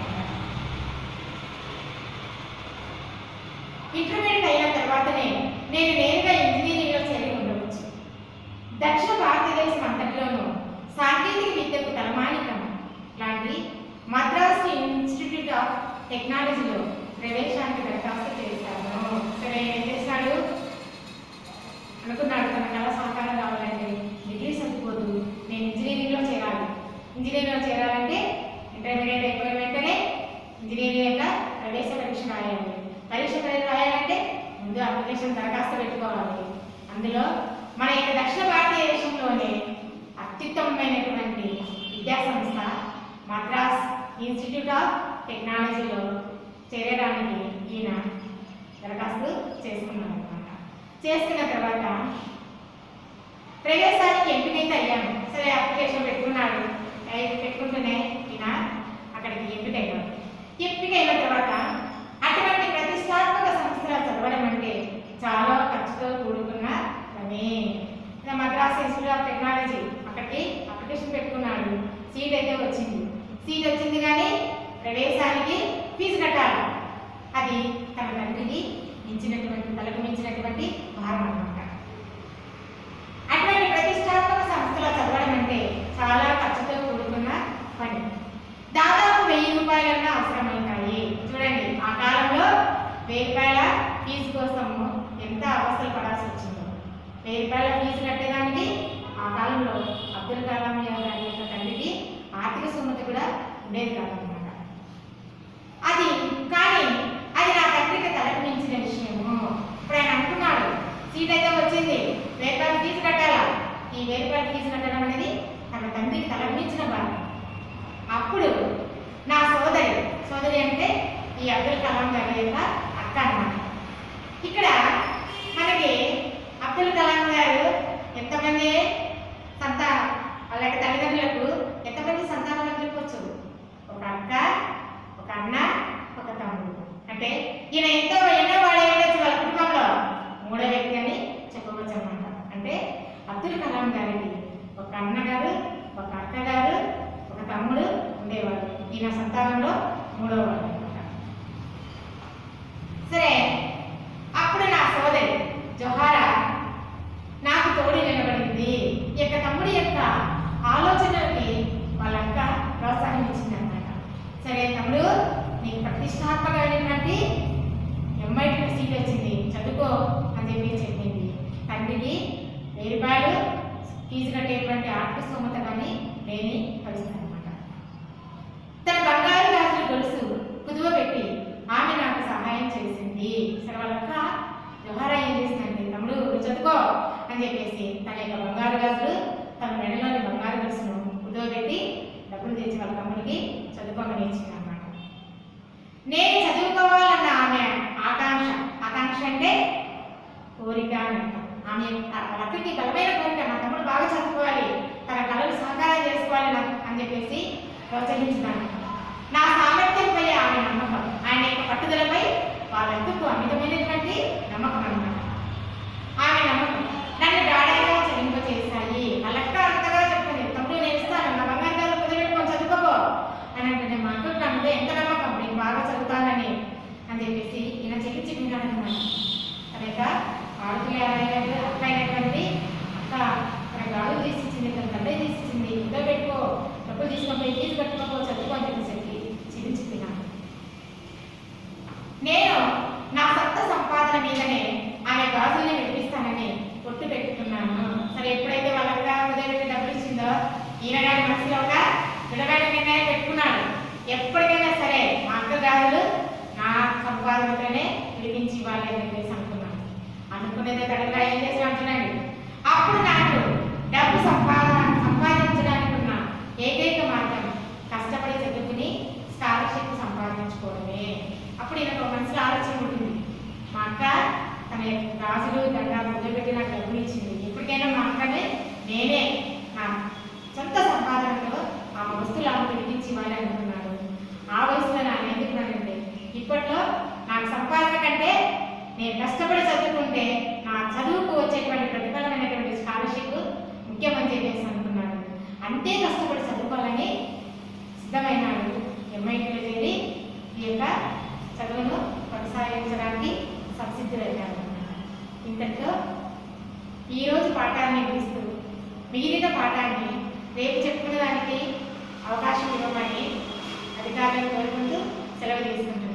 ఇంటర్మీడియట్ అయిన తర్వాతనే నేను నేరుగా ఇంజనీరింగ్లో చేరి ఉండవచ్చు దక్షిణ భారతదేశం అంతటిలోనూ సాంకేతిక విద్యకు తలమానికం లాంటి మద్రాస్ ఇన్స్టిట్యూట్ ఆఫ్ టెక్నాలజీలో ప్రవేశానికి దరఖాస్తు చేశాను సరే ఏం చేశాడు అనుకున్నాడు తన కళ సాకారం కావాలంటే డిగ్రీ సరిపోదు నేను ఇంజనీరింగ్లో చేరాలి ఇంజనీరింగ్లో చేరాలంటే ఇంటర్మీడియట్ అయిపోయిన వెంటనే ఇంజనీరింగ్ యొక్క ప్రవేశ పరీక్ష రాయాలి పరీక్ష పరీక్ష రాయాలంటే ముందు అప్లికేషన్ దరఖాస్తు పెట్టుకోవాలి అందులో మన యొక్క దక్షిణ భారతదేశంలోనే అత్యుత్తమమైనటువంటి విద్యా సంస్థ మద్రాస్ ఇన్స్టిట్యూట్ ఆఫ్ టెక్నాలజీలో చేరడానికి ఈయన దరఖాస్తు చేసుకున్నాను అనమాట చేసుకున్న తర్వాత ప్రవేశానికి ఎంపికైతే అయ్యాను సరే అప్లికేషన్ పెట్టుకున్నాడు అయి పెట్టుకుంటూనే ఈయన అక్కడికి ఎంపికయ్యాడు ఎంపికైన తర్వాత అటువంటి ప్రతిష్టాత్మక సంస్థలో చదవడం అంటే చాలా ఖర్చుతో కూడుకున్న పని ఇలా మద్రాస్ ఇన్స్టిట్యూట్ ఆఫ్ టెక్నాలజీ అక్కడికి అప్లికేషన్ పెట్టుకున్నాడు సీట్ అయితే వచ్చింది సీట్ వచ్చింది కానీ ప్రవేశానికి ఫీజు కట్టాలి అది తన తండ్రికి మించినటువంటి తలకు మించినటువంటి భారం అన్నమాట అటువంటి ప్రతిష్టాత్మక సంస్థలో చదవడం అంటే చాలా ఖర్చుతో కూడుకున్న పని దాదాపు వెయ్యి రూపాయలన్నా అవసరమవుతాయి చూడండి ఆ కాలంలో వెయ్యి రూపాయల ఫీజు కోసము ఎంత ఆర్థిక స్థోమత కూడా ఉండేది కాదనమాట అది కానీ అది నా తండ్రికి తలకు మించిన విషయము ఇప్పుడు ఆయన అనుకున్నాడు సీట్ అయితే వచ్చింది వెయ్యి రూపాయలు ఫీజు కట్టాలా ఈ వెయ్యి రూపాయలు ఫీజు కట్టడం అనేది తన తండ్రికి తలకు మించిన బాధ అప్పుడు నా సోదరి సోదరి అంటే ఈ అబ్దుల్ కలాం గారి యొక్క అక్క అన్నమాట ఇక్కడ మనకి అబ్దుల్ కలాం గారు ఎంతమంది సంతా వాళ్ళ యొక్క తల్లిదండ్రులకు ఎంతమంది సంతానాలు చెప్పొచ్చు ఒక అక్క ఒక అన్న ఒక తమ్ముడు అంటే ఈయన ఎంతో ఎన్నో వాడే ఉండొచ్చు వాళ్ళ కుటుంబంలో మూడో వ్యక్తి అని చెప్పవచ్చు అనమాట అంటే అబ్దుల్ కలాం గారికి ఒక అన్నగారు ఒక అక్క గారు ఒక తమ్ముడు ఉండేవాడు ఈయన సంతానంలో మూడో వాడు అనమాట సరే అప్పుడు నా సోదరి జొహారా నాకు తోడు నిలబడింది ఈ యొక్క తమ్ముడి యొక్క ఆలోచనలకి వాళ్ళ అక్క ప్రోత్సాహం ఇచ్చిందన్నమాట సరే తమ్ముడు నీకు ప్రతిష్టాత్మకమైనటువంటి ఎంఐటి సీట్ వచ్చింది చదువుకో అని చెప్పి చెప్పింది తండ్రికి వెయ్యి రూపాయలు ఫీజు కట్టేటువంటి ఆర్థిక స్తోమత కానీ లేని పరిస్థితి అనమాట తన బంగారు గాజులు గొలుసు కుదువ పెట్టి ఆమె నాకు సహాయం చేసింది సరే వాళ్ళ అక్క జొహారా ఏం చేసిందంటే తమ్ముడు నువ్వు చదువుకో అని చెప్పేసి తన యొక్క బంగారు గాజులు తన మెడలోని బంగారు గొలుసును కుదువ పెట్టి డబ్బులు తెచ్చి వాళ్ళ తమ్ముడికి చదువుకోమని ఇచ్చింది అన్నమాట నేను చదువుకోవాలన్న ఆమె ఆకాంక్ష ఆకాంక్ష అంటే కోరిక అని అర్థం ఆమె యొక్క- వాళ్ళ అక్కకి బలమైన కోరిక నా తమ్ముడు బాగా చదువుకోవాలి తన కళలు సహకారం చేసుకోవాలి నాకు అని చెప్పేసి ప్రోత్సహించుతాను నా సామర్థ్యంపై ఆమె నమ్మకం ఆయన యొక్క పట్టుదలపై వాళ్ళందరికీ అమితమైనటువంటి నమ్మకం అన్నమాట ఆమె నమ్మకం నన్ను గాఢంగా చలింపచేశాయి వాళ్ళక్క అంతగా చెప్పింది తమ్ముడు నేను ఇస్తాను నా బంగారు గారు కుదిపెట్టుకొని చదువుకోపో అని అంటే మా అక్కకు నా మీద ఎంత నమ్మకం నేను బాగా చదువుతానని అని చెప్పేసి ఈయన చెప్పి చెప్పినాడనమాట తన యొక్క ఆడపిల్ల అయినటువంటి అక్క అయినటువంటి అక్క తన గాడు తీసిచ్చింది తన తల్లి తీసిచ్చింది ఇంట్లో పెట్టుకో డబ్బులు తీసుకొని పోయి ఫీజు కట్టుకోపో చదువుకో అని చెప్పేసి చిరించి చెప్పినాను నేను నా సొంత సంపాదన మీదనే ఆమె గాజుల్ని విడిపిస్తానని పొట్టు పెట్టుకున్నాను సరే ఎప్పుడైతే వాళ్ళగా ఉదయం డబ్బులు ఇచ్చిందో ఈయన గారి మనసులో ఒక దృఢమైన నిర్ణయం పెట్టుకున్నాడు ఎప్పటికైనా సరే మా అక్క గాజులు నా సంపాదనతోనే విడిపించి ఇవ్వాలి అని చెప్పేసి అనుకున్నాను అనుకునేదే కడగా ఏం చేసి అంటున్నాడు అప్పుడు నాకు డబ్బు సంపాదన సంపాదించడానికి ఉన్న ఏకైక మార్గం కష్టపడి చదువుకుని స్కాలర్షిప్ సంపాదించుకోవడమే అప్పుడు ఈయనకు ఒక మనసులో ఆలోచన ఉంటుంది మా అక్క తన యొక్క గాజులు దండాలు వదిలిపెట్టి నాకు డబ్బులు ఇచ్చింది ఎప్పటికైనా మా అక్కనే నేనే నా సొంత సంపాదనతో ఆ వస్తువులు ఆమె విడిపించి ఇవ్వాలి అనుకున్నాడు ఆ వయసులో నాకు ఎందుకున్నానంటే ఇప్పట్లో నాకు సంపాదన కంటే నేను కష్టపడి చదువుకుంటే నా చదువుకు వచ్చేటువంటి ప్రతిఫలమైనటువంటి స్కాలర్షిప్ ముఖ్యమని చెప్పేసి అనుకున్నాడు అంతే కష్టపడి చదువుకోవాలని సిద్ధమైనాడు ఎంఐటీలో చేరి ఈ యొక్క చదువును కొనసాగించడానికి సంసిద్ధులయ్యాడు ఇంతటితో ఈరోజు పాఠాన్ని ముగిస్తూ మిగిలిన పాఠాన్ని రేపు చెప్పుకునే దానికి అవకాశం ఇవ్వమని అధికారులను కోరుకుంటూ సెలవు తీసుకుంటున్నాను